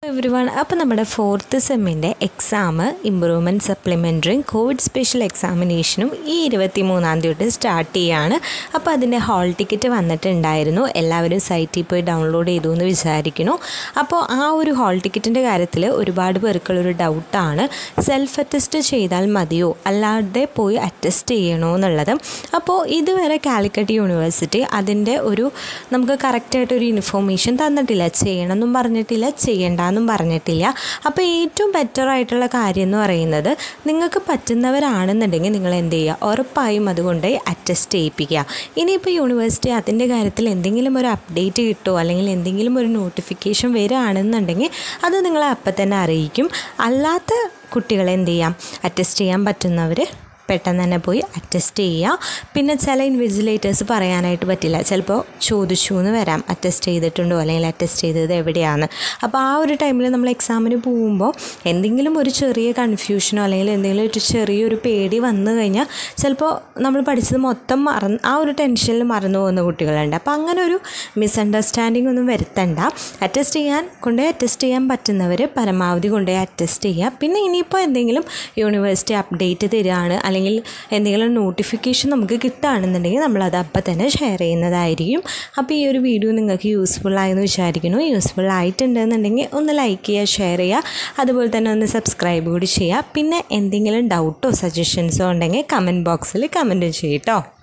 every everyone അപ്പോൾ നമ്മുടെ fourth സെമ്മിൻ്റെ എക്സാം ഇമ്പ്രൂവ്മെൻറ്റ് സപ്ലിമെൻ്ററിയും കോവിഡ് സ്പെഷ്യൽ എക്സാമിനേഷനും ഈ ഇരുപത്തി മൂന്നാം തീയതി തൊട്ട് സ്റ്റാർട്ട് ചെയ്യുകയാണ് അപ്പോൾ അതിൻ്റെ ഹാൾ ടിക്കറ്റ് വന്നിട്ടുണ്ടായിരുന്നു എല്ലാവരും സൈറ്റിൽ പോയി ഡൗൺലോഡ് ചെയ്തു എന്ന് വിചാരിക്കുന്നു അപ്പോൾ ആ ഒരു ഹാൾ ടിക്കറ്റിൻ്റെ കാര്യത്തിൽ ഒരുപാട് പേർക്കുള്ളൊരു ഡൗട്ടാണ് സെൽഫ് അറ്റസ്റ്റ് ചെയ്താൽ മതിയോ അല്ലാതെ പോയി അറ്റസ്റ്റ് ചെയ്യണോ എന്നുള്ളത് അപ്പോൾ ഇതുവരെ കാലിക്കറ്റ് യൂണിവേഴ്സിറ്റി അതിൻ്റെ ഒരു നമുക്ക് കറക്റ്റായിട്ടൊരു ഇൻഫോർമേഷൻ തന്നിട്ടില്ല ചെയ്യണമെന്നും പറഞ്ഞിട്ടില്ല ചെയ്യണ്ടെന്നും പറഞ്ഞിട്ടില്ല അപ്പോൾ ഏറ്റവും ബെറ്റർ ആയിട്ടുള്ള കാര്യം എന്ന് പറയുന്നത് നിങ്ങൾക്ക് പറ്റുന്നവരാണെന്നുണ്ടെങ്കിൽ നിങ്ങൾ എന്ത് ചെയ്യുക ഉറപ്പായും അതുകൊണ്ട് അറ്റസ്റ്റ് ചെയ്യിപ്പിക്കുക ഇനിയിപ്പോൾ യൂണിവേഴ്സിറ്റി അതിൻ്റെ കാര്യത്തിൽ എന്തെങ്കിലും ഒരു അപ്ഡേറ്റ് കിട്ടുമോ അല്ലെങ്കിൽ എന്തെങ്കിലും ഒരു നോട്ടിഫിക്കേഷൻ വരികയാണെന്നുണ്ടെങ്കിൽ അത് നിങ്ങളെ അപ്പം തന്നെ അറിയിക്കും അല്ലാത്ത കുട്ടികളെ എന്ത് ചെയ്യാം അറ്റസ്റ്റ് ചെയ്യാൻ പറ്റുന്നവർ പെട്ടെന്ന് തന്നെ പോയി അറ്റസ്റ്റ് ചെയ്യുക പിന്നെ ചില ഇൻവിജിലേറ്റേഴ്സ് പറയാനായിട്ട് പറ്റില്ല ചിലപ്പോൾ ചോദിച്ചു എന്ന് വരാം അറ്റസ്റ്റ് ചെയ്തിട്ടുണ്ടോ അല്ലെങ്കിൽ അറ്റസ്റ്റ് ചെയ്തത് എവിടെയാണ് അപ്പോൾ ആ ഒരു ടൈമിൽ നമ്മൾ എക്സാമിന് പോകുമ്പോൾ എന്തെങ്കിലും ഒരു ചെറിയ കൺഫ്യൂഷനോ അല്ലെങ്കിൽ എന്തെങ്കിലും ഒരു ചെറിയൊരു പേടി വന്നു കഴിഞ്ഞാൽ ചിലപ്പോൾ നമ്മൾ പഠിച്ചത് മൊത്തം മറന്ന് ആ ഒരു ടെൻഷനിൽ മറന്നു പോകുന്ന കുട്ടികളുണ്ട് അപ്പോൾ അങ്ങനെ ഒരു മിസ്അണ്ടർസ്റ്റാൻഡിംഗ് ഒന്നും വരുത്തണ്ട അറ്റസ്റ്റ് ചെയ്യാൻ കൊണ്ടുപോയി അറ്റസ്റ്റ് ചെയ്യാൻ പറ്റുന്നവർ പരമാവധി കൊണ്ടുപോയി അറ്റസ്റ്റ് ചെയ്യുക പിന്നെ ഇനിയിപ്പോൾ എന്തെങ്കിലും യൂണിവേഴ്സിറ്റി അപ്ഡേറ്റ് തരികയാണ് അല്ലെങ്കിൽ എന്തെങ്കിലും നോട്ടിഫിക്കേഷൻ നമുക്ക് കിട്ടുകയാണെന്നുണ്ടെങ്കിൽ നമ്മളത് അപ്പം തന്നെ ഷെയർ ചെയ്യുന്നതായിരിക്കും അപ്പോൾ ഈ ഒരു വീഡിയോ നിങ്ങൾക്ക് യൂസ്ഫുൾ ആയെന്ന് വിചാരിക്കുന്നു യൂസ്ഫുൾ ആയിട്ടുണ്ടെന്നുണ്ടെങ്കിൽ ഒന്ന് ലൈക്ക് ചെയ്യുക ഷെയർ ചെയ്യുക അതുപോലെ തന്നെ ഒന്ന് സബ്സ്ക്രൈബ് കൂടി ചെയ്യുക പിന്നെ എന്തെങ്കിലും ഡൗട്ടോ സജഷൻസോ ഉണ്ടെങ്കിൽ കമൻറ്റ് ബോക്സിൽ കമൻറ്റ് ചെയ്യട്ടോ